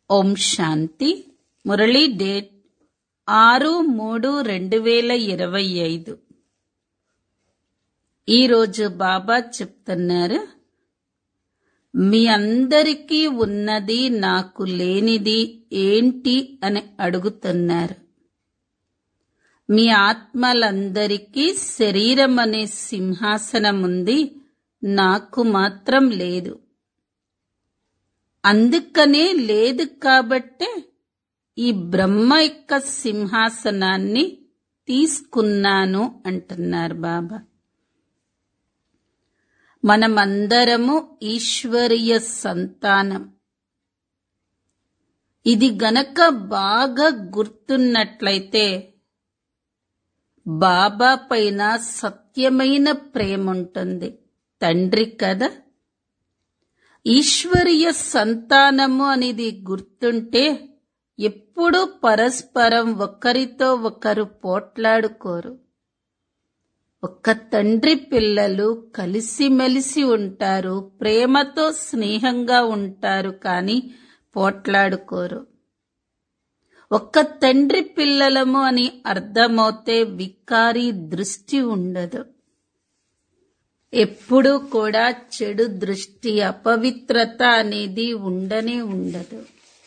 ఓం శాంతి Murali date ఆరు మూడు రెండు వేల ఇరవై ఐదు ఈరోజు బాబా చెప్తున్నారు మీ అందరికీ ఉన్నది నాకు లేనిది ఏంటి అని అడుగుతున్నారు మీ ఆత్మలందరికీ శరీరం అనే సింహాసనం ఉంది నాకు మాత్రం లేదు అందుకనే లేదు కాబట్టే ఈ బ్రహ్మ యొక్క సింహాసనాన్ని తీసుకున్నాను అంటున్నారు బాబా మనమందరము ఈశ్వరీయ సంతానం ఇది గనక బాగా గుర్తున్నట్లయితే బాబా పైన సత్యమైన ప్రేమ ఉంటుంది తండ్రి కదా ఈశ్వరీయ సంతానము అనేది గుర్తుంటే ఎప్పుడూ పరస్పరం ఒకరితో ఒకరు పోట్లాడుకోరు ఒక్క తండ్రి పిల్లలు కలిసిమెలిసి ఉంటారు ప్రేమతో స్నేహంగా ఉంటారు కానీ పోట్లాడుకోరు ఒక్క తండ్రి పిల్లలము అని అర్థమవుతే వికారి దృష్టి ఉండదు ఎప్పుడూ కూడా చెడు దృష్టి అపవిత్రత అనేది ఉండనే ఉండదు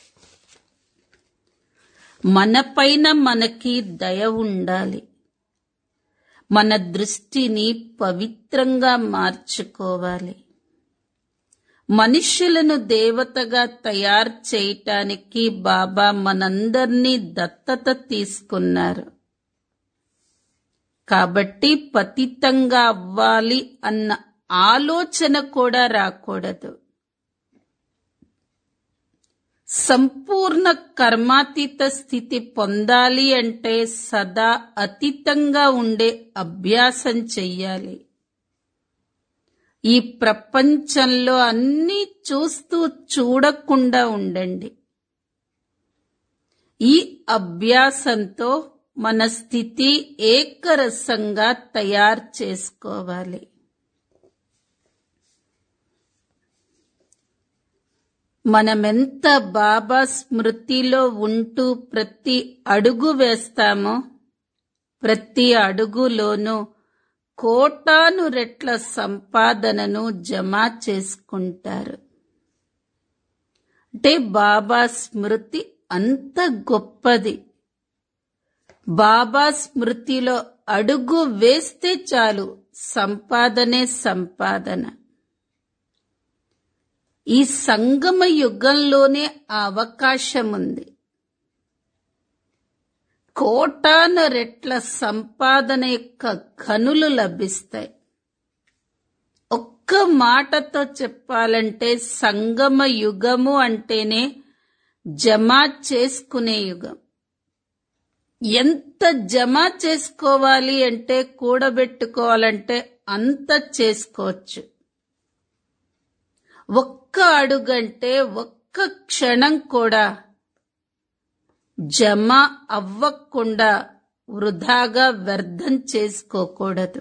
మనపైన మనకి దయ ఉండాలి మన దృష్టిని పవిత్రంగా మార్చుకోవాలి మనుషులను దేవతగా తయారు చేయటానికి బాబా మనందర్నీ దత్తత తీసుకున్నారు కాబట్టి పతితంగా అవ్వాలి అన్న ఆలోచన కూడా రాకూడదు సంపూర్ణ కర్మాతీత స్థితి పొందాలి అంటే సదా అతీతంగా ఉండే అభ్యాసం చెయ్యాలి ఈ ప్రపంచంలో అన్నీ చూస్తూ చూడకుండా ఉండండి ఈ అభ్యాసంతో మన స్థితి ఏకరసంగా తయారు చేసుకోవాలి మనమెంత బాబా స్మృతిలో ఉంటూ ప్రతి అడుగు వేస్తామో ప్రతి అడుగులోనూ కోటాను రెట్ల సంపాదనను జమ చేసుకుంటారు అంటే బాబా స్మృతి అంత గొప్పది బాబా స్మృతిలో అడుగు వేస్తే చాలు సంపాదనే సంపాదన ఈ సంగమ యుగంలోనే ఆ అవకాశం ఉంది కోటాను రెట్ల సంపాదన యొక్క కనులు లభిస్తాయి ఒక్క మాటతో చెప్పాలంటే సంగమ యుగము అంటేనే జమా చేసుకునే యుగం ఎంత జమ చేసుకోవాలి అంటే కూడబెట్టుకోవాలంటే అంత చేసుకోవచ్చు ఒక్క అడుగంటే ఒక్క క్షణం కూడా జమ అవ్వకుండా వృధాగా వ్యర్థం చేసుకోకూడదు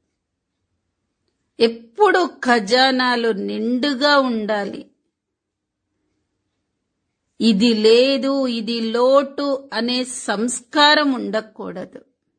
ఎప్పుడు ఖజానాలు నిండుగా ఉండాలి ఇది లేదు ఇది లోటు అనే సంస్కారం ఉండకూడదు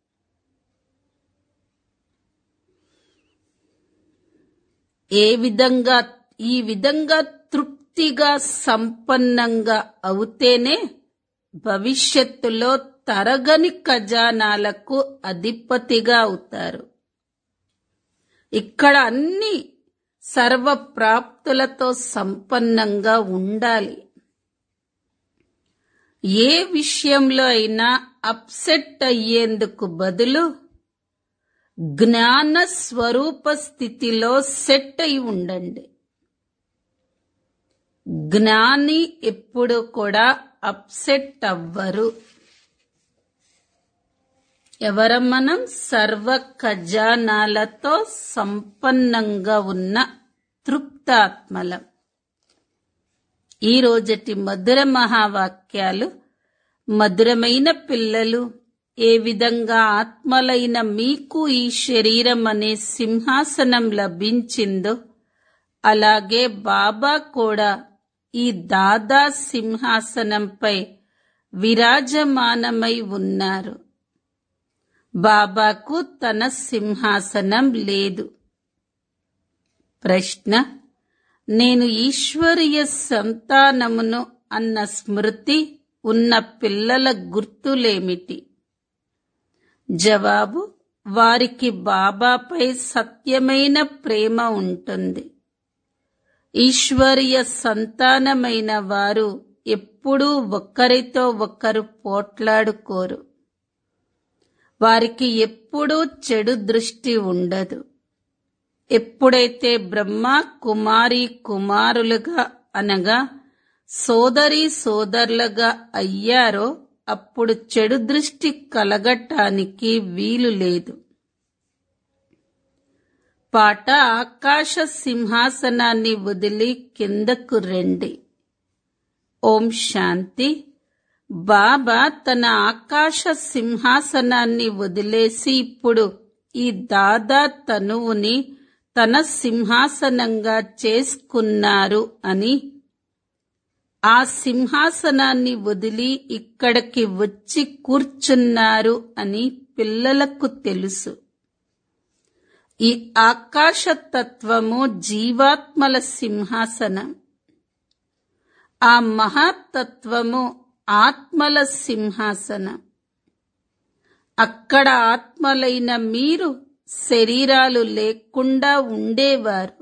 ఏ విధంగా ఈ విధంగా తృప్తిగా సంపన్నంగా అవుతేనే భవిష్యత్తులో తరగని ఖజానాలకు అధిపతిగా అవుతారు ఇక్కడ అన్ని సర్వ ప్రాప్తులతో సంపన్నంగా ఉండాలి ఏ విషయంలో అయినా అప్సెట్ అయ్యేందుకు బదులు జ్ఞాన స్వరూప స్థితిలో సెట్ అయి ఉండండి జ్ఞాని ఎప్పుడు కూడా అప్సెట్ అవ్వరు ఎవరం మనం సర్వ ఖజానాలతో సంపన్నంగా ఉన్న తృప్తాత్మలం ఈ రోజటి మధుర మహావాక్యాలు మధురమైన పిల్లలు ఏ విధంగా ఆత్మలైన మీకు ఈ శరీరం అనే సింహాసనం లభించిందో అలాగే బాబా కూడా ఈ దాదా సింహాసనంపై విరాజమానమై ఉన్నారు బాబాకు తన సింహాసనం లేదు ప్రశ్న నేను ఈశ్వరీయ సంతానమును అన్న స్మృతి ఉన్న పిల్లల గుర్తులేమిటి జవాబు వారికి బాబాపై సత్యమైన ప్రేమ ఉంటుంది ఈశ్వరీయ సంతానమైన వారు ఎప్పుడూ ఒక్కరితో ఒక్కరు పోట్లాడుకోరు వారికి ఎప్పుడూ చెడు దృష్టి ఉండదు ఎప్పుడైతే బ్రహ్మ కుమారి కుమారులుగా అనగా సోదరి సోదరులుగా అయ్యారో అప్పుడు చెడు దృష్టి కలగటానికి వీలు లేదు పాట ఆకాశ సింహాసనాన్ని వదిలి కిందకు రండి ఓం శాంతి బాబా తన ఆకాశ సింహాసనాన్ని వదిలేసి ఇప్పుడు ఈ దాదా తనువుని తన సింహాసనంగా చేసుకున్నారు అని ఆ సింహాసనాన్ని వదిలి ఇక్కడికి వచ్చి కూర్చున్నారు అని పిల్లలకు తెలుసు ఈ ఆకాశ తత్వము జీవాత్మల సింహాసనం ఆ మహాతత్వము ఆత్మల సింహాసనం అక్కడ ఆత్మలైన మీరు శరీరాలు లేకుండా ఉండేవారు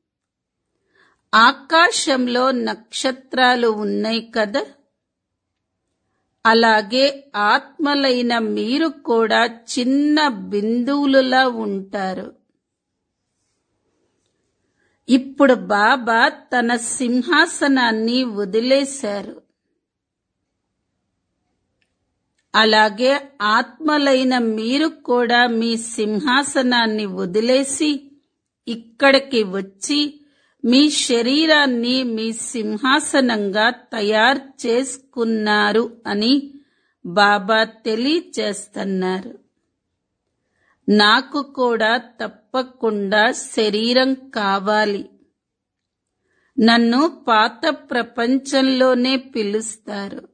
ఆకాశంలో నక్షత్రాలు ఉన్నాయి కదా అలాగే ఆత్మలైన మీరు కూడా చిన్న బిందువులులా ఉంటారు ఇప్పుడు బాబా తన సింహాసనాన్ని వదిలేశారు అలాగే ఆత్మలైన మీరు కూడా మీ సింహాసనాన్ని వదిలేసి ఇక్కడికి వచ్చి మీ శరీరాన్ని మీ సింహాసనంగా తయారు చేసుకున్నారు అని బాబా తెలియచేస్తున్నారు నాకు కూడా తప్పకుండా శరీరం కావాలి నన్ను పాత ప్రపంచంలోనే పిలుస్తారు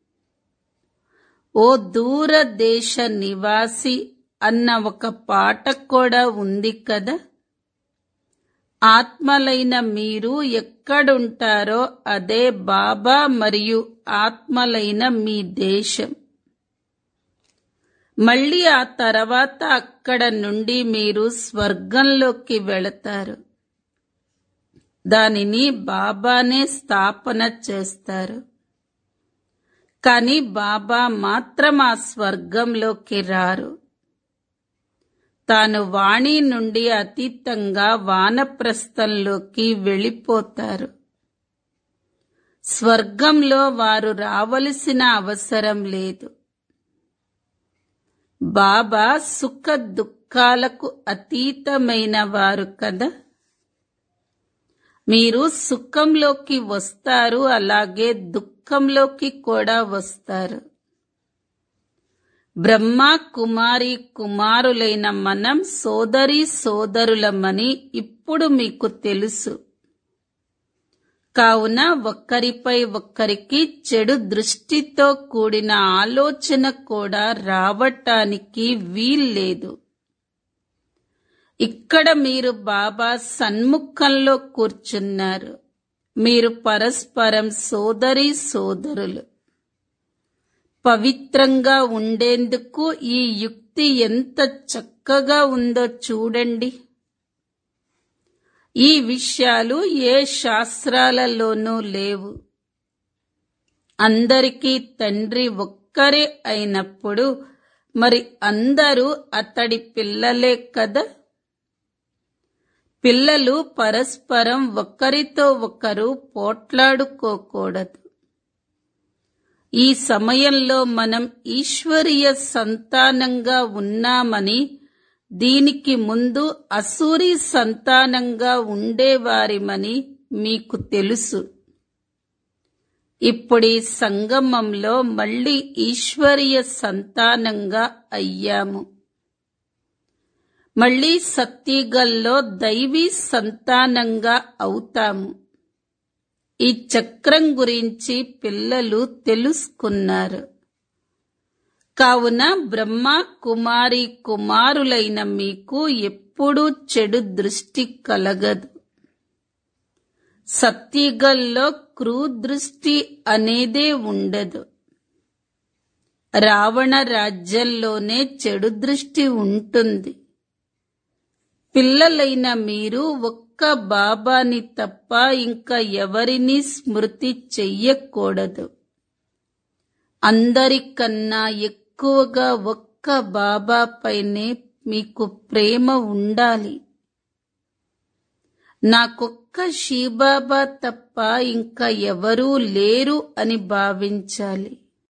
ఓ దూర దేశ నివాసి అన్న ఒక పాట కూడా ఉంది కదా ఆత్మలైన మీరు ఎక్కడుంటారో అదే బాబా మరియు ఆత్మలైన మీ దేశం మళ్ళీ ఆ తర్వాత అక్కడ నుండి మీరు స్వర్గంలోకి వెళతారు దానిని బాబానే స్థాపన చేస్తారు కాని బాబా మాత్రం ఆ స్వర్గంలోకి రారు తాను వాణి నుండి అతీతంగా వానప్రస్థంలోకి వెళ్ళిపోతారు స్వర్గంలో వారు రావలసిన అవసరం లేదు బాబా సుఖ దుఃఖాలకు అతీతమైన వారు కదా మీరు సుఖంలోకి వస్తారు అలాగే దుఃఖంలోకి కూడా వస్తారు బ్రహ్మ కుమారి కుమారులైన మనం సోదరి సోదరులమని ఇప్పుడు మీకు తెలుసు కావున ఒక్కరిపై ఒక్కరికి చెడు దృష్టితో కూడిన ఆలోచన కూడా రావటానికి వీల్లేదు ఇక్కడ మీరు బాబా సన్ముఖంలో కూర్చున్నారు మీరు పరస్పరం సోదరి సోదరులు పవిత్రంగా ఉండేందుకు ఈ యుక్తి ఎంత చక్కగా ఉందో చూడండి ఈ విషయాలు ఏ శాస్త్రాలలోనూ లేవు అందరికీ తండ్రి ఒక్కరే అయినప్పుడు మరి అందరూ అతడి పిల్లలే కదా పిల్లలు పరస్పరం ఒకరితో ఒకరు పోట్లాడుకోకూడదు ఈ సమయంలో మనం ఈశ్వరీయ సంతానంగా ఉన్నామని దీనికి ముందు అసూరి సంతానంగా ఉండేవారిమని మీకు తెలుసు ఇప్పుడీ సంగమంలో మళ్ళీ ఈశ్వరీయ సంతానంగా అయ్యాము మళ్ళీ సత్యగల్లో దైవీ సంతానంగా అవుతాము ఈ చక్రం గురించి పిల్లలు తెలుసుకున్నారు కావున బ్రహ్మ కుమారి కుమారులైన మీకు ఎప్పుడూ చెడు దృష్టి కలగదు సత్యుగల్లో క్రూదృష్టి అనేదే ఉండదు రావణ రాజ్యంలోనే చెడు దృష్టి ఉంటుంది పిల్లలైన మీరు ఒక్క బాబాని తప్ప ఇంకా ఎవరిని స్మృతి చెయ్యకూడదు అందరికన్నా ఎక్కువగా ఒక్క బాబా పైనే మీకు ప్రేమ ఉండాలి నాకొక్క శివబాబా తప్ప ఇంకా ఎవరూ లేరు అని భావించాలి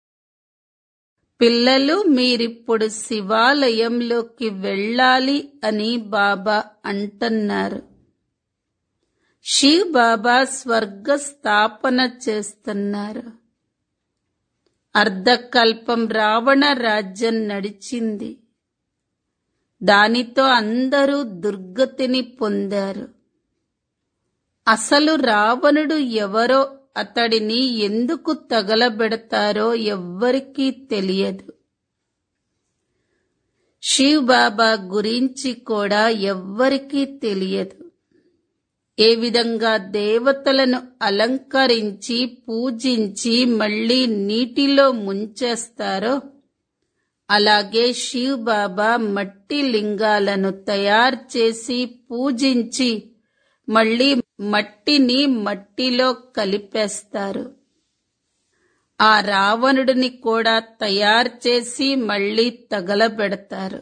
పిల్లలు మీరిప్పుడు శివాలయంలోకి వెళ్ళాలి అని బాబా అంటున్నారు శివ్ బాబా స్వర్గ స్థాపన చేస్తున్నారు అర్ధకల్పం రావణ రాజ్యం నడిచింది దానితో అందరూ దుర్గతిని పొందారు అసలు రావణుడు ఎవరో అతడిని ఎందుకు తగలబెడతారో ఎవ్వరికీ తెలియదు శివ్ బాబా గురించి కూడా ఎవ్వరికీ తెలియదు ఏ విధంగా దేవతలను అలంకరించి పూజించి మళ్ళీ నీటిలో ముంచేస్తారో అలాగే శివ్ బాబా మట్టి లింగాలను తయారు చేసి పూజించి మళ్ళీ మట్టిని మట్టిలో కలిపేస్తారు ఆ రావణుడిని కూడా తయారు చేసి మళ్ళీ తగలబెడతారు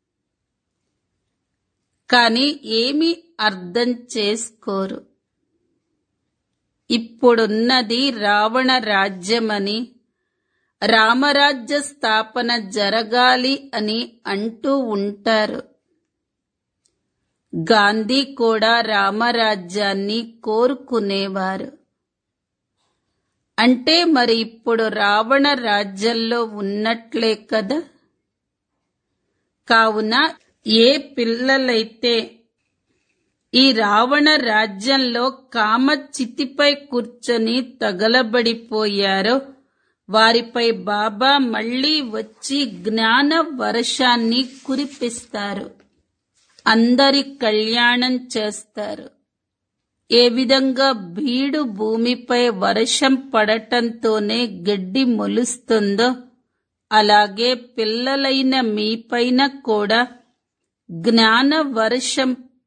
కాని ఏమీ అర్థం చేసుకోరు ఇప్పుడున్నది రావణ రాజ్యమని రామరాజ్య స్థాపన జరగాలి అని అంటూ ఉంటారు గాంధీ కూడా రామరాజ్యాన్ని కోరుకునేవారు అంటే మరి ఇప్పుడు రావణ రాజ్యంలో ఉన్నట్లే కదా కావున ఏ పిల్లలైతే ఈ రావణ రాజ్యంలో కామ చితిపై కూర్చొని తగలబడిపోయారో వారిపై బాబా మళ్ళీ వచ్చి జ్ఞాన వర్షాన్ని కురిపిస్తారు అందరి కళ్యాణం చేస్తారు ఏ విధంగా బీడు భూమిపై వర్షం పడటంతోనే గడ్డి మొలుస్తుందో అలాగే పిల్లలైన మీపైన కూడా జ్ఞాన వర్షం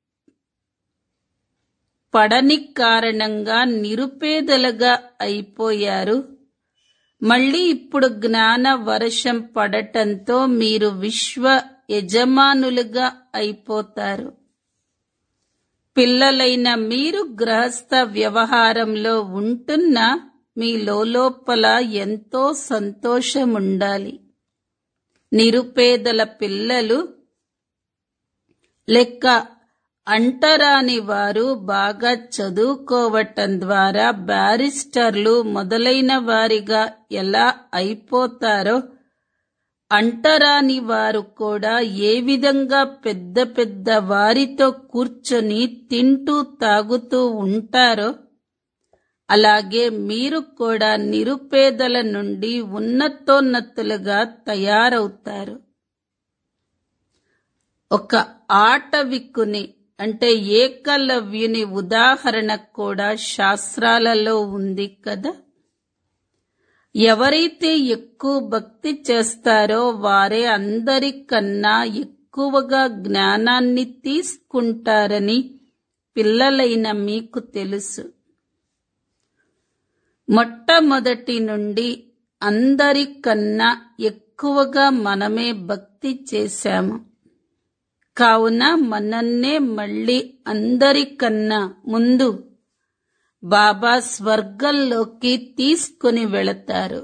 పడని కారణంగా నిరుపేదలుగా అయిపోయారు మళ్ళీ ఇప్పుడు జ్ఞాన వర్షం పడటంతో మీరు విశ్వ యజమానులుగా అయిపోతారు పిల్లలైన మీరు గృహస్థ వ్యవహారంలో ఉంటున్న మీ లోపల ఎంతో సంతోషముండాలి నిరుపేదల పిల్లలు లెక్క అంటరాని వారు బాగా చదువుకోవటం ద్వారా బ్యారిస్టర్లు మొదలైన వారిగా ఎలా అయిపోతారో అంటరాని వారు కూడా ఏ విధంగా పెద్ద పెద్ద వారితో కూర్చొని తింటూ తాగుతూ ఉంటారో అలాగే మీరు కూడా నిరుపేదల నుండి ఉన్నతోన్నతులుగా తయారవుతారు ఒక ఆటవిక్కుని అంటే ఏకలవ్యుని ఉదాహరణ కూడా శాస్త్రాలలో ఉంది కదా ఎవరైతే ఎక్కువ భక్తి చేస్తారో వారే అందరికన్నా ఎక్కువగా జ్ఞానాన్ని తీసుకుంటారని పిల్లలైన మీకు తెలుసు మొట్టమొదటి నుండి అందరికన్నా ఎక్కువగా మనమే భక్తి చేశాము కావున మనన్నే మళ్ళీ అందరికన్నా ముందు బాబా స్వర్గంలోకి తీసుకుని వెళతారు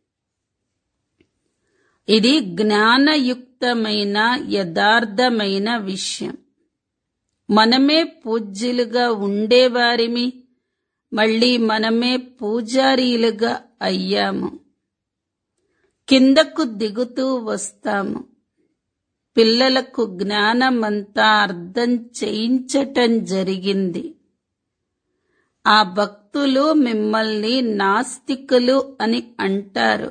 ఇది జ్ఞానయుక్తమైన యథార్థమైన విషయం మనమే పూజ్యులుగా ఉండేవారిమి మళ్ళీ మనమే పూజారీలుగా అయ్యాము కిందకు దిగుతూ వస్తాము పిల్లలకు జ్ఞానమంతా అర్థం చేయించటం జరిగింది ఆ భక్తులు మిమ్మల్ని నాస్తికులు అని అంటారు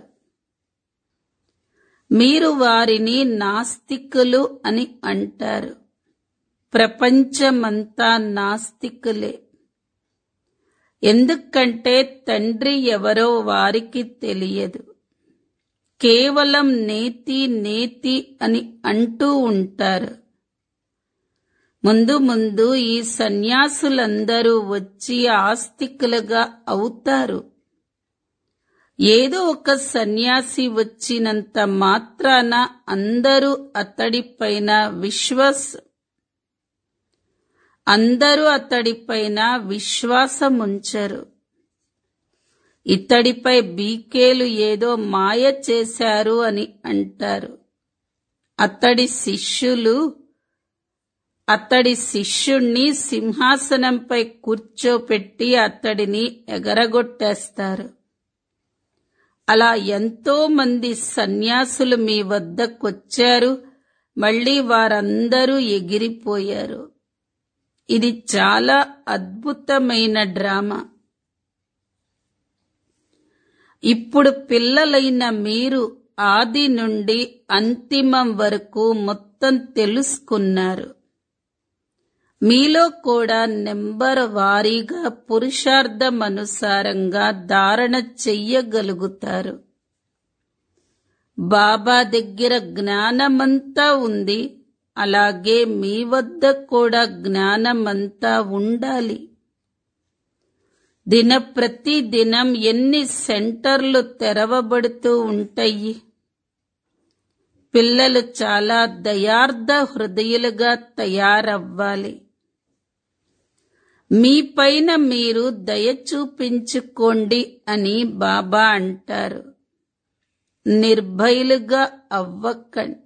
మీరు వారిని నాస్తికులు అని అంటారు ప్రపంచమంతా నాస్తికులే ఎందుకంటే తండ్రి ఎవరో వారికి తెలియదు కేవలం నేతి నేతి అని అంటూ ఉంటారు ముందు ముందు ఈ సన్యాసులందరూ వచ్చి ఆస్తికులుగా అవుతారు ఏదో ఒక సన్యాసి వచ్చినంత మాత్రాన అందరూ అతడిపైన విశ్వాస అందరూ అతడిపైన విశ్వాసముంచరు ఇతడిపై బీకేలు ఏదో మాయ చేశారు అని అంటారు అతడి శిష్యులు అతడి శిష్యుణ్ణి సింహాసనంపై కూర్చోపెట్టి అతడిని ఎగరగొట్టేస్తారు అలా ఎంతో మంది సన్యాసులు మీ వద్దకొచ్చారు మళ్ళీ వారందరూ ఎగిరిపోయారు ఇది చాలా అద్భుతమైన డ్రామా ఇప్పుడు పిల్లలైన మీరు ఆది నుండి అంతిమం వరకు మొత్తం తెలుసుకున్నారు మీలో కూడా నెంబర్ వారీగా పురుషార్థం అనుసారంగా ధారణ చెయ్యగలుగుతారు బాబా దగ్గర జ్ఞానమంతా ఉంది అలాగే మీ వద్ద కూడా జ్ఞానమంతా ఉండాలి దిన ప్రతి దినం ఎన్ని సెంటర్లు తెరవబడుతూ ఉంటాయి పిల్లలు చాలా దయార్థ హృదయులుగా తయారవ్వాలి మీ పైన మీరు దయ చూపించుకోండి అని బాబా అంటారు నిర్భయులుగా అవ్వకండి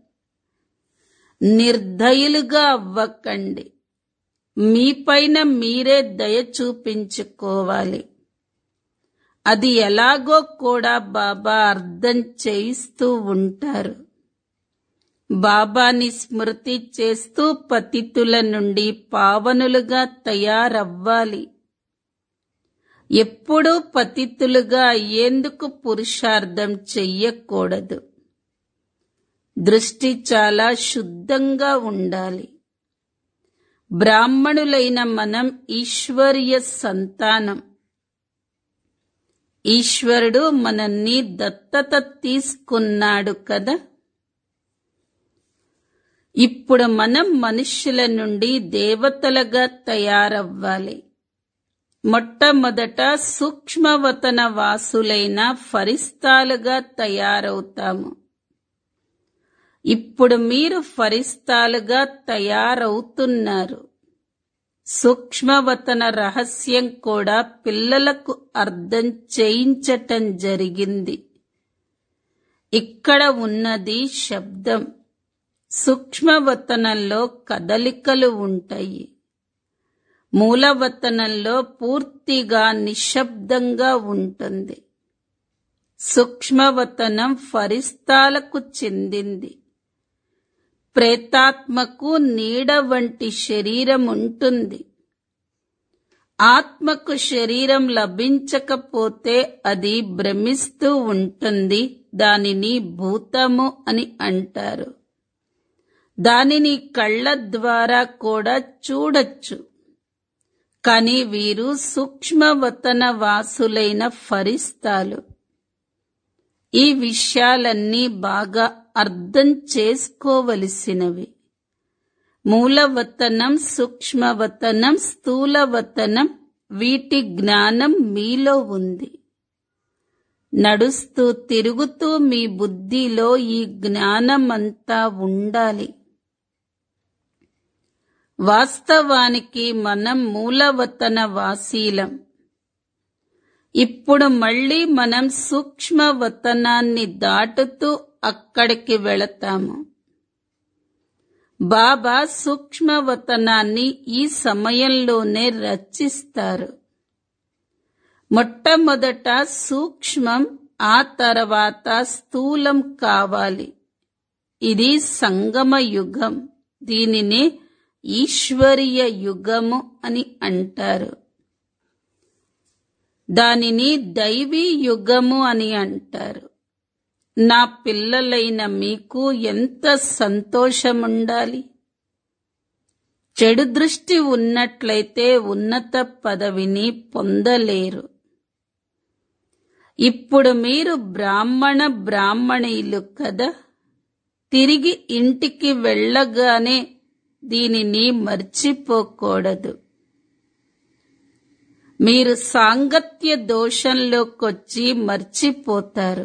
నిర్దయులుగా అవ్వకండి మీపైన మీరే దయ చూపించుకోవాలి అది ఎలాగో కూడా బాబా అర్థం చేయిస్తూ ఉంటారు బాబాని స్మృతి చేస్తూ పతితుల నుండి పావనులుగా తయారవ్వాలి ఎప్పుడూ పతితులుగా అయ్యేందుకు పురుషార్థం చెయ్యకూడదు దృష్టి చాలా శుద్ధంగా ఉండాలి బ్రాహ్మణులైన మనం ఈశ్వర్య సంతానం ఈశ్వరుడు మనల్ని దత్తత తీసుకున్నాడు కదా ఇప్పుడు మనం మనుష్యుల నుండి దేవతలుగా తయారవ్వాలి మొట్టమొదట సూక్ష్మవతన వాసులైన ఫరిస్తాలుగా తయారవుతాము ఇప్పుడు మీరు ఫరిస్తాలుగా తయారవుతున్నారు సూక్ష్మవతన రహస్యం కూడా పిల్లలకు అర్థం చేయించటం జరిగింది ఇక్కడ ఉన్నది శబ్దం సూక్ష్మవతనంలో కదలికలు ఉంటాయి మూలవతనంలో పూర్తిగా నిశ్శబ్దంగా ఉంటుంది సూక్ష్మవతనం ఫరిస్తాలకు చెందింది ప్రేతాత్మకు నీడ వంటి శరీరం ఉంటుంది ఆత్మకు శరీరం లభించకపోతే అది భ్రమిస్తూ ఉంటుంది దానిని భూతము అని అంటారు దానిని కళ్ళ ద్వారా కూడా చూడొచ్చు కాని వీరు సూక్ష్మవతన వాసులైన ఫరిస్తాలు ఈ విషయాలన్నీ బాగా అర్థం చేసుకోవలసినవి మూలవతనం సూక్ష్మవతనం స్థూలవతనం వీటి జ్ఞానం మీలో ఉంది నడుస్తూ తిరుగుతూ మీ బుద్ధిలో ఈ జ్ఞానమంతా ఉండాలి వాస్తవానికి మనం మూలవతన వాసీలం ఇప్పుడు మళ్ళీ మనం సూక్ష్మవతనాన్ని దాటుతూ అక్కడికి వెళతాము బాబా సూక్ష్మవతనాన్ని ఈ సమయంలోనే రచిస్తారు మొట్టమొదట సూక్ష్మం ఆ తర్వాత స్థూలం కావాలి ఇది సంగమ యుగం దీనినే ఈశ్వరీయ యుగము అని అంటారు దానిని దైవీ యుగము అని అంటారు నా పిల్లలైన మీకు ఎంత సంతోషముండాలి చెడు దృష్టి ఉన్నట్లయితే ఉన్నత పదవిని పొందలేరు ఇప్పుడు మీరు బ్రాహ్మణ బ్రాహ్మణీయులు కదా తిరిగి ఇంటికి వెళ్ళగానే దీనిని మర్చిపోకూడదు మీరు సాంగత్య దోషంలోకొచ్చి మర్చిపోతారు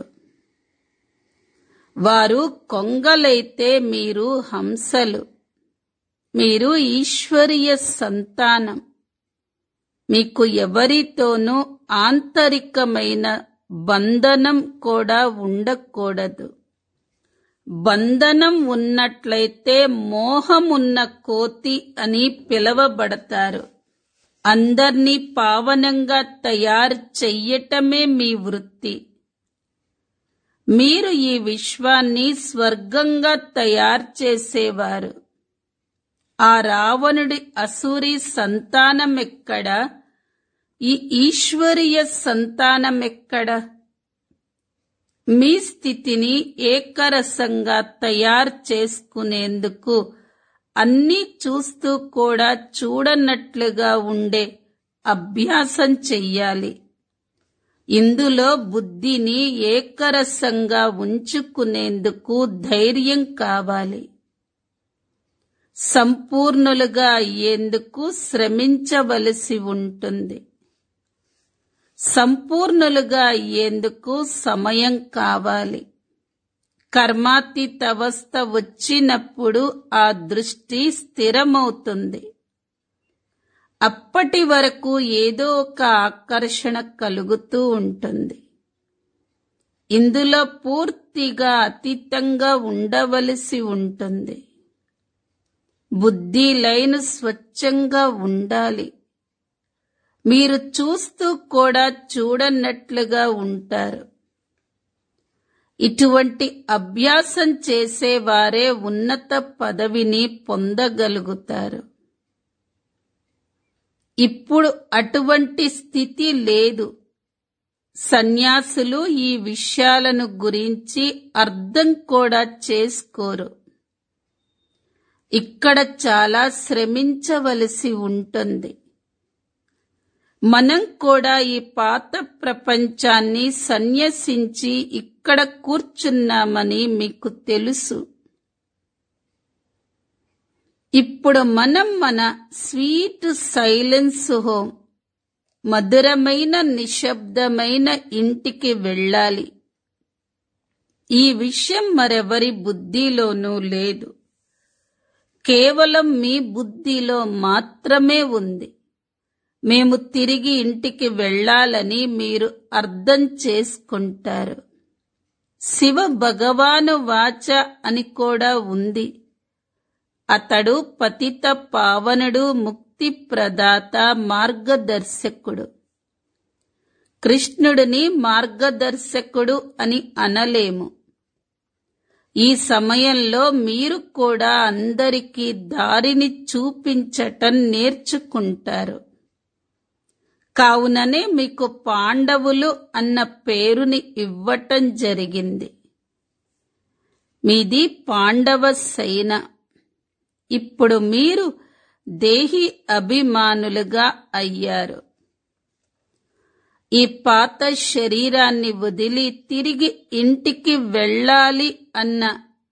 వారు కొంగలైతే మీరు హంసలు మీరు ఈశ్వరీయ సంతానం మీకు ఎవరితోనూ ఆంతరికమైన బంధనం కూడా ఉండకూడదు బంధనం ఉన్నట్లయితే మోహమున్న కోతి అని పిలవబడతారు అందర్నీ పావనంగా తయారు చెయ్యటమే మీ వృత్తి మీరు ఈ విశ్వాన్ని స్వర్గంగా తయారు చేసేవారు ఆ రావణుడి అసూరి సంతానమెక్కడ ఈ ఈశ్వరీయ సంతానమెక్కడ మీ స్థితిని ఏకరసంగా తయారు చేసుకునేందుకు అన్నీ చూస్తూ కూడా చూడనట్లుగా ఉండే అభ్యాసం చెయ్యాలి ఇందులో బుద్ధిని ఏకరసంగా ఉంచుకునేందుకు ధైర్యం కావాలి సంపూర్ణులుగా అయ్యేందుకు శ్రమించవలసి ఉంటుంది సంపూర్ణులుగా అయ్యేందుకు సమయం కావాలి కర్మాతీత అవస్థ వచ్చినప్పుడు ఆ దృష్టి స్థిరమవుతుంది అప్పటి వరకు ఏదో ఒక ఆకర్షణ కలుగుతూ ఉంటుంది ఇందులో పూర్తిగా అతీతంగా ఉండవలసి ఉంటుంది బుద్ధి లైన్ స్వచ్ఛంగా ఉండాలి మీరు చూస్తూ కూడా చూడనట్లుగా ఉంటారు ఇటువంటి అభ్యాసం చేసేవారే ఉన్నత పదవిని పొందగలుగుతారు ఇప్పుడు అటువంటి స్థితి లేదు సన్యాసులు ఈ విషయాలను గురించి అర్థం కూడా చేసుకోరు ఇక్కడ చాలా శ్రమించవలసి ఉంటుంది మనం కూడా ఈ పాత ప్రపంచాన్ని సన్యసించి ఇక్కడ కూర్చున్నామని మీకు తెలుసు ఇప్పుడు మనం మన స్వీట్ సైలెన్స్ హోమ్ మధురమైన నిశ్శబ్దమైన ఇంటికి వెళ్ళాలి ఈ విషయం మరెవరి బుద్ధిలోనూ లేదు కేవలం మీ బుద్ధిలో మాత్రమే ఉంది మేము తిరిగి ఇంటికి వెళ్ళాలని మీరు అర్థం చేసుకుంటారు శివ భగవాను వాచ అని కూడా ఉంది అతడు పతిత పావనుడు ముక్తి ప్రదాత మార్గదర్శకుడు కృష్ణుడిని మార్గదర్శకుడు అని అనలేము ఈ సమయంలో మీరు కూడా అందరికీ దారిని చూపించటం నేర్చుకుంటారు కావుననే మీకు పాండవులు అన్న పేరుని ఇవ్వటం జరిగింది మీది పాండవ సేన ఇప్పుడు మీరు దేహి అభిమానులుగా అయ్యారు ఈ పాత శరీరాన్ని వదిలి తిరిగి ఇంటికి వెళ్ళాలి అన్న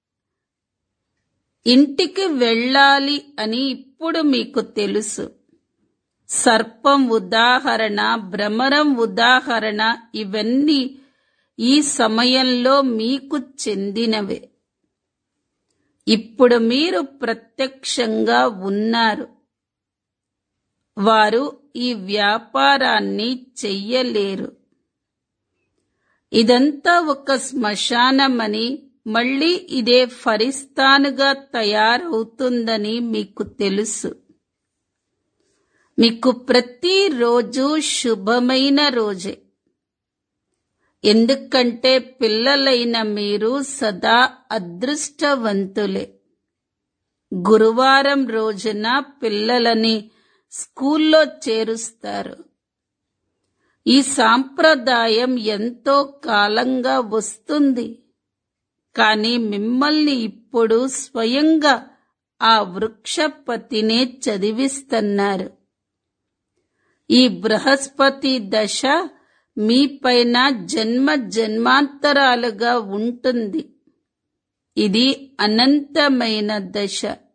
ఇంటికి వెళ్ళాలి అని ఇప్పుడు మీకు తెలుసు సర్పం ఉదాహరణ భ్రమరం ఉదాహరణ ఇవన్నీ ఈ సమయంలో మీకు చెందినవే ఇప్పుడు మీరు ప్రత్యక్షంగా ఉన్నారు వారు ఈ వ్యాపారాన్ని చెయ్యలేరు ఇదంతా ఒక శ్మశానమని మళ్ళీ ఇదే ఫరిస్తానుగా తయారవుతుందని మీకు తెలుసు మీకు ప్రతిరోజు శుభమైన రోజే ఎందుకంటే పిల్లలైన మీరు సదా అదృష్టవంతులే గురువారం రోజున పిల్లలని స్కూల్లో చేరుస్తారు ఈ సాంప్రదాయం ఎంతో కాలంగా వస్తుంది కానీ మిమ్మల్ని ఇప్పుడు స్వయంగా ఆ వృక్షపతినే చదివిస్తున్నారు ఈ బృహస్పతి దశ మీపైన జన్మ జన్మాంతరాలుగా ఉంటుంది ఇది అనంతమైన దశ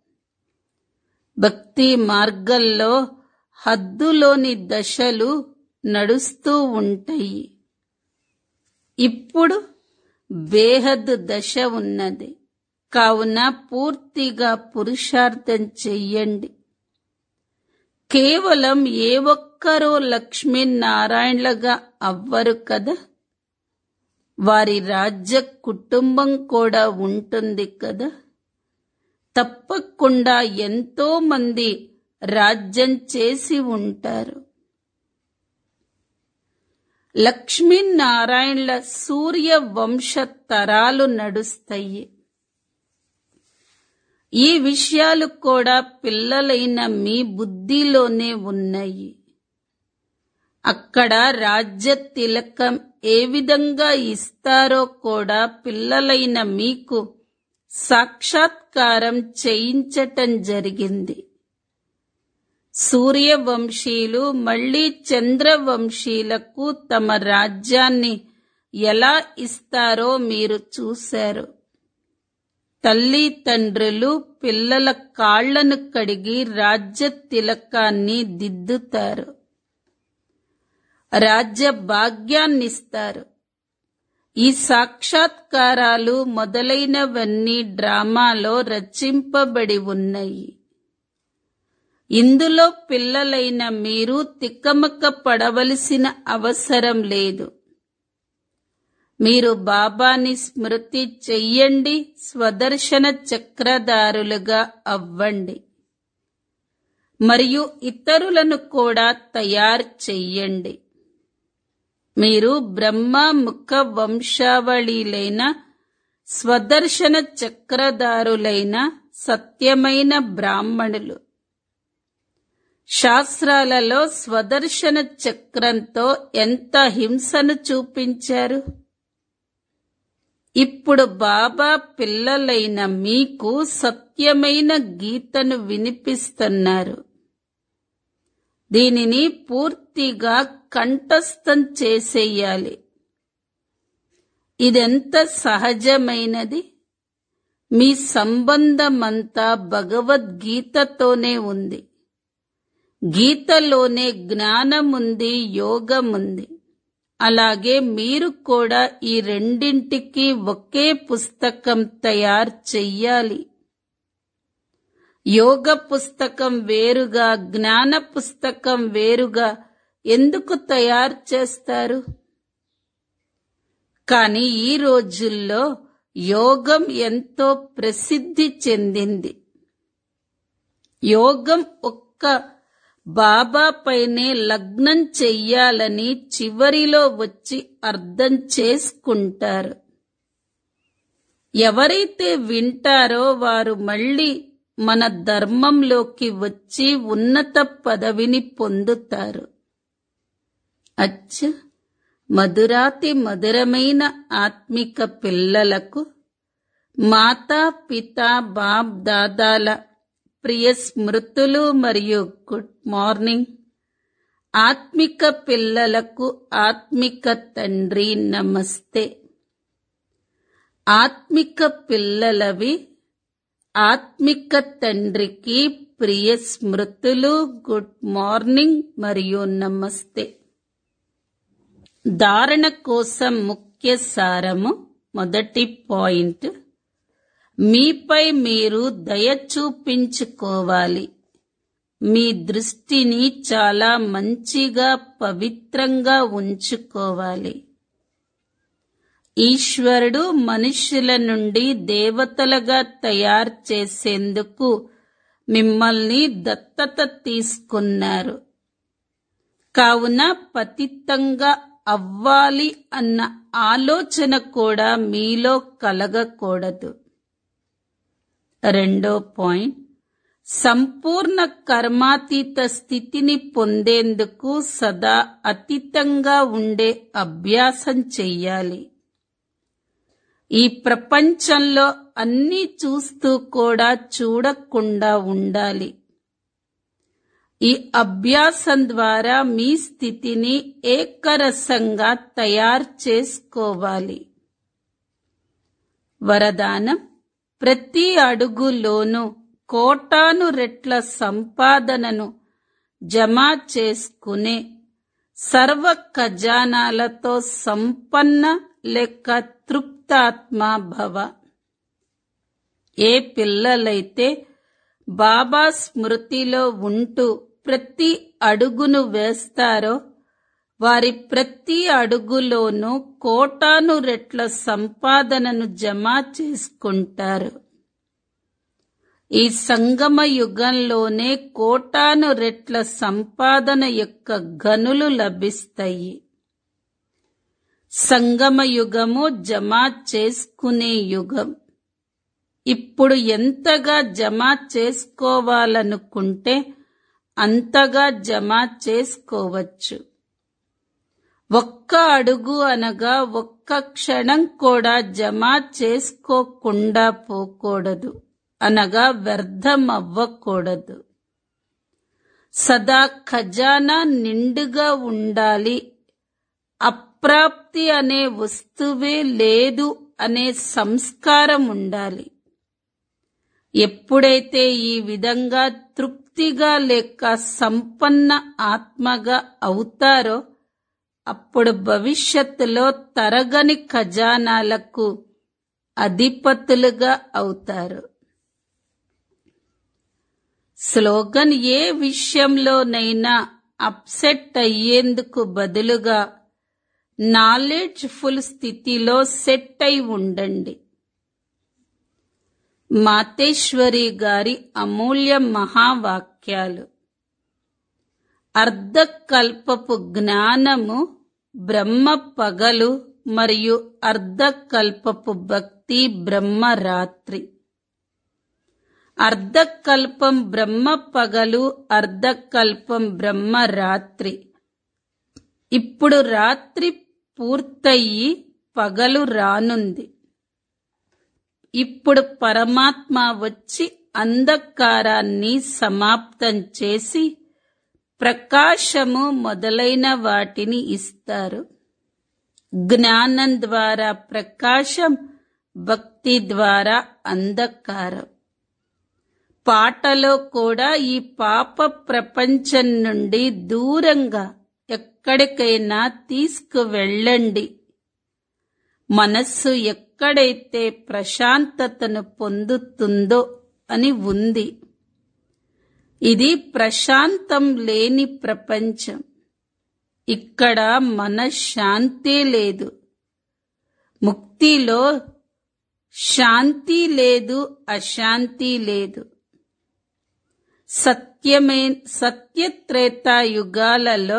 భక్తి మార్గంలో హద్దులోని దశలు నడుస్తూ ఉంటాయి ఇప్పుడు బేహద్ దశ ఉన్నది కావున పూర్తిగా పురుషార్థం చెయ్యండి కేవలం ఏ ఒక్కరో లక్ష్మీనారాయణలుగా అవ్వరు కదా వారి రాజ్య కుటుంబం కూడా ఉంటుంది కదా తప్పకుండా ఎంతో మంది రాజ్యం చేసి ఉంటారు లక్ష్మీనారాయణల సూర్య వంశ తరాలు నడుస్తాయి ఈ విషయాలు కూడా పిల్లలైన మీ బుద్ధిలోనే ఉన్నాయి అక్కడ రాజ్య తిలకం ఏ విధంగా ఇస్తారో కూడా పిల్లలైన మీకు సాక్షాత్కారం చేయించటం జరిగింది సూర్యవంశీయులు మళ్లీ చంద్రవంశీయులకు తమ రాజ్యాన్ని ఎలా ఇస్తారో మీరు చూశారు తల్లి తండ్రులు పిల్లల కాళ్లను కడిగి రాజ్య తిలకాన్ని దిద్దుతారు రాజ్య భాగ్యాన్నిస్తారు ఈ సాక్షాత్కారాలు మొదలైనవన్నీ డ్రామాలో రచింపబడి ఉన్నాయి ఇందులో పిల్లలైన మీరు తిక్కమక్క పడవలసిన అవసరం లేదు మీరు బాబాని స్మృతి చెయ్యండి స్వదర్శన చక్రధారులుగా అవ్వండి మరియు ఇతరులను కూడా తయారు చెయ్యండి మీరు బ్రహ్మ ముఖ వంశావళిలైన స్వదర్శన చక్రధారులైన సత్యమైన బ్రాహ్మణులు శాస్త్రాలలో స్వదర్శన చక్రంతో ఎంత హింసను చూపించారు ఇప్పుడు బాబా పిల్లలైన మీకు సత్యమైన గీతను వినిపిస్తున్నారు దీనిని పూర్తిగా కంఠస్థం చేసేయాలి ఇదెంత సహజమైనది మీ సంబంధమంతా భగవద్గీతతోనే ఉంది గీతలోనే జ్ఞానముంది యోగముంది అలాగే మీరు కూడా ఈ రెండింటికి ఒకే పుస్తకం తయారు చెయ్యాలి యోగ పుస్తకం వేరుగా జ్ఞాన పుస్తకం వేరుగా ఎందుకు తయారు చేస్తారు కానీ ఈ రోజుల్లో యోగం ఎంతో ప్రసిద్ధి చెందింది యోగం ఒక్క బాబా పైనే లగ్నం చెయ్యాలని చివరిలో వచ్చి అర్థం చేసుకుంటారు ఎవరైతే వింటారో వారు మళ్ళీ మన ధర్మంలోకి వచ్చి ఉన్నత పదవిని పొందుతారు అచ్చ మధురాతి మధురమైన ఆత్మిక పిల్లలకు మాతా పిత బాప్ దాదాల ప్రియ స్మృతులు మరియు గుడ్ మార్నింగ్ ఆత్మిక పిల్లలకు ఆత్మిక తండ్రి నమస్తే ఆత్మిక పిల్లలవి ఆత్మిక తండ్రికి ప్రియ స్మృతులు గుడ్ మార్నింగ్ మరియు నమస్తే ధారణ కోసం ముఖ్య సారము మొదటి పాయింట్ మీపై మీరు దయ చూపించుకోవాలి మీ దృష్టిని చాలా మంచిగా పవిత్రంగా ఉంచుకోవాలి ఈశ్వరుడు మనుష్యుల నుండి దేవతలుగా తయారు చేసేందుకు మిమ్మల్ని దత్తత తీసుకున్నారు కావున పతితంగా అవ్వాలి అన్న ఆలోచన కూడా మీలో కలగకూడదు రెండో పాయింట్ సంపూర్ణ కర్మాతీత స్థితిని పొందేందుకు సదా అతీతంగా ఉండే అభ్యాసం చెయ్యాలి ఈ ప్రపంచంలో అన్నీ చూస్తూ కూడా చూడకుండా ఉండాలి ఈ అభ్యాసం ద్వారా మీ స్థితిని ఏకరసంగా తయారు చేసుకోవాలి వరదానం ప్రతి అడుగులోనూ కోటాను రెట్ల సంపాదనను జమ చేసుకునే సర్వ ఖజానాలతో సంపన్న లేక తృప్తాత్మ భవ ఏ పిల్లలైతే బాబా స్మృతిలో ఉంటూ ప్రతి అడుగును వేస్తారో వారి ప్రతి అడుగులోనూ కోటాను రెట్ల సంపాదనను జమ చేసుకుంటారు ఈ సంగమ యుగంలోనే కోటాను రెట్ల సంపాదన యొక్క గనులు లభిస్తాయి సంగమ యుగము జమ చేసుకునే యుగం ఇప్పుడు ఎంతగా జమ చేసుకోవాలనుకుంటే అంతగా జమ చేసుకోవచ్చు ఒక్క అడుగు అనగా ఒక్క క్షణం కూడా జమ చేసుకోకుండా పోకూడదు అనగా వ్యర్థం అవ్వకూడదు సదా ఖజానా నిండుగా ఉండాలి అప్రాప్తి అనే వస్తువే లేదు అనే సంస్కారం ఉండాలి ఎప్పుడైతే ఈ విధంగా తృప్తిగా లేక సంపన్న ఆత్మగా అవుతారో అప్పుడు భవిష్యత్తులో తరగని ఖజానాలకు అధిపతులుగా అవుతారు స్లోగన్ ఏ విషయంలోనైనా అప్సెట్ అయ్యేందుకు బదులుగా నాలెడ్జ్ఫుల్ స్థితిలో సెట్ అయి ఉండండి మాతేశ్వరి గారి అమూల్య మహావాక్యాలు అర్ధకల్పపు జ్ఞానము బ్రహ్మ పగలు మరియు అర్ధకల్పపు భక్తి బ్రహ్మ రాత్రి అర్ధకల్పం బ్రహ్మ పగలు అర్ధకల్పం బ్రహ్మ రాత్రి ఇప్పుడు రాత్రి పూర్తయి పగలు రానుంది ఇప్పుడు పరమాత్మ వచ్చి అంధకారాన్ని సమాప్తం చేసి ప్రకాశము మొదలైన వాటిని ఇస్తారు జ్ఞానం ద్వారా ప్రకాశం భక్తి ద్వారా అంధకారం పాటలో కూడా ఈ పాప ప్రపంచం నుండి దూరంగా ఎక్కడికైనా తీసుకువెళ్ళండి మనస్సు ఎక్కడైతే ప్రశాంతతను పొందుతుందో అని ఉంది ఇది ప్రశాంతం లేని ప్రపంచం ఇక్కడ మనశ్శాంతి లేదు ముక్తిలో శాంతి లేదు అశాంతి లేదు సత్యమే సత్యత్రేతా యుగాలలో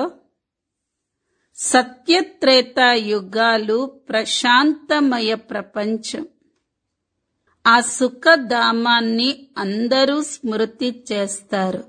సత్యత్రేతా యుగాలు ప్రశాంతమయ ప్రపంచం ఆ సుఖధామాన్ని అందరూ స్మృతి చేస్తారు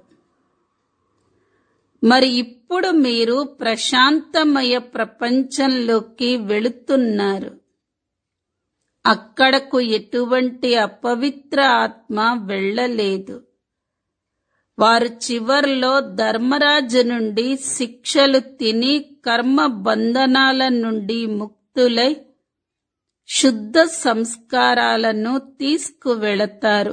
మరి ఇప్పుడు మీరు ప్రశాంతమయ ప్రపంచంలోకి వెళుతున్నారు అక్కడకు ఎటువంటి అపవిత్ర ఆత్మ వెళ్ళలేదు వారు చివర్లో ధర్మరాజు నుండి శిక్షలు తిని కర్మ బంధనాల నుండి ముక్తులై శుద్ధ సంస్కారాలను తీసుకువెళతారు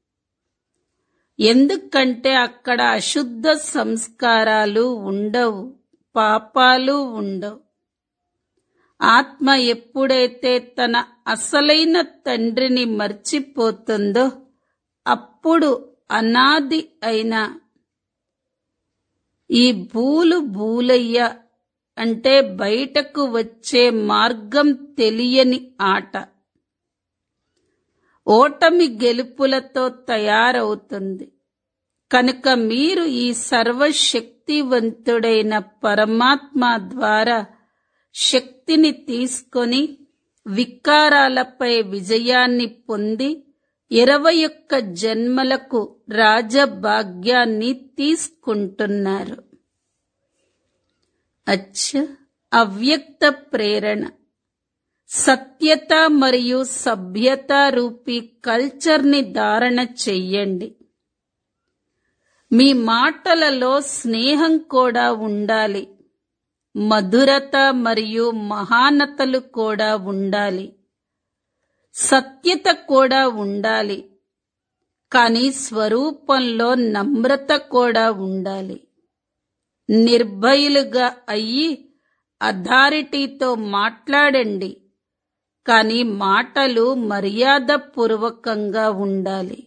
ఎందుకంటే అక్కడ అశుద్ధ సంస్కారాలు ఉండవు పాపాలు ఉండవు ఆత్మ ఎప్పుడైతే తన అసలైన తండ్రిని మర్చిపోతుందో అప్పుడు అనాది అయిన ఈ భూలు భూలయ్య అంటే బయటకు వచ్చే మార్గం తెలియని ఆట ఓటమి గెలుపులతో తయారవుతుంది కనుక మీరు ఈ సర్వశక్తివంతుడైన పరమాత్మ ద్వారా శక్తిని తీసుకొని వికారాలపై విజయాన్ని పొంది ఇరవై ఒక్క జన్మలకు రాజభాగ్యాన్ని తీసుకుంటున్నారు అచ్చ అవ్యక్త ప్రేరణ సత్యత మరియు సభ్యత రూపీ కల్చర్ని ధారణ చెయ్యండి మీ మాటలలో స్నేహం కూడా ఉండాలి మధురత మరియు మహానతలు కూడా ఉండాలి సత్యత కూడా ఉండాలి కానీ స్వరూపంలో నమ్రత కూడా ఉండాలి నిర్భయులుగా అయ్యి అథారిటీతో మాట్లాడండి కానీ మాటలు మర్యాదపూర్వకంగా ఉండాలి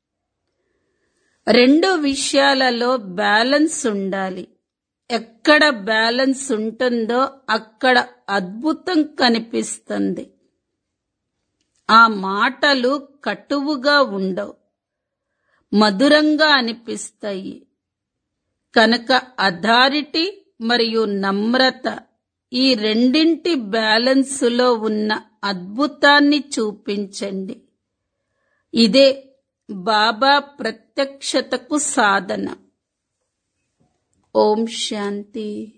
రెండు విషయాలలో బ్యాలెన్స్ ఉండాలి ఎక్కడ బ్యాలెన్స్ ఉంటుందో అక్కడ అద్భుతం కనిపిస్తుంది ఆ మాటలు కటువుగా ఉండవు మధురంగా అనిపిస్తాయి కనుక అథారిటీ మరియు నమ్రత ఈ రెండింటి బ్యాలెన్సులో ఉన్న అద్భుతాన్ని చూపించండి ఇదే బాబా ప్రత్యక్షతకు సాధన ఓం శాంతి